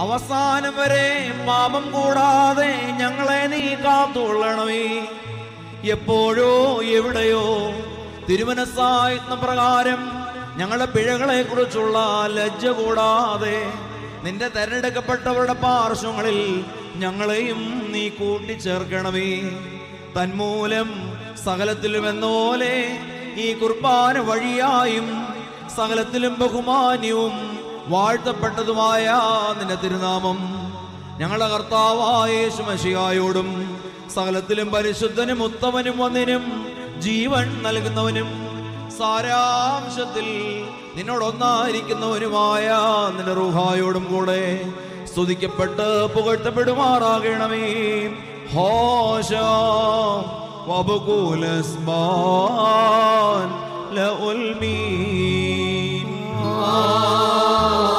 അവസാനം വരെ പാപം കൂടാതെ ഞങ്ങളെ നീ കാത്തുകൊള്ളണമേ എപ്പോഴോ എവിടെയോ തിരുമനസായുന്ന പ്രകാരം ഞങ്ങളുടെ പിഴകളെ കുറിച്ചുള്ള ലജ്ജ കൂടാതെ നിന്റെ തെരഞ്ഞെടുക്കപ്പെട്ടവരുടെ പാർശ്വങ്ങളിൽ ഞങ്ങളെയും നീ കൂട്ടിച്ചേർക്കണമേ തന്മൂലം സകലത്തിലും എന്നോലെ ഈ കുർബാന വഴിയായും സകലത്തിലും ബഹുമാന്യവും വാഴ്ത്തപ്പെട്ടതുമായ നിന്റെ തിരുനാമം ഞങ്ങളുടെ കർത്താവായ യേശുമശിയായോടും സകലത്തിലും പരിശുദ്ധനും ഉത്തമനും ഒന്നിനും ജീവൻ നൽകുന്നവനും സാരാംശത്തിൽ നിന്നോടൊന്നായിരിക്കുന്നവനുമായ നിന്റെ റൂഹായോടും കൂടെ സ്തുതിക്കപ്പെട്ട് പുകഴ്ത്തപ്പെടുമാറാകണമേ ഹോശ വബുകൂലസ്മാൻ ലഉൽമീൻ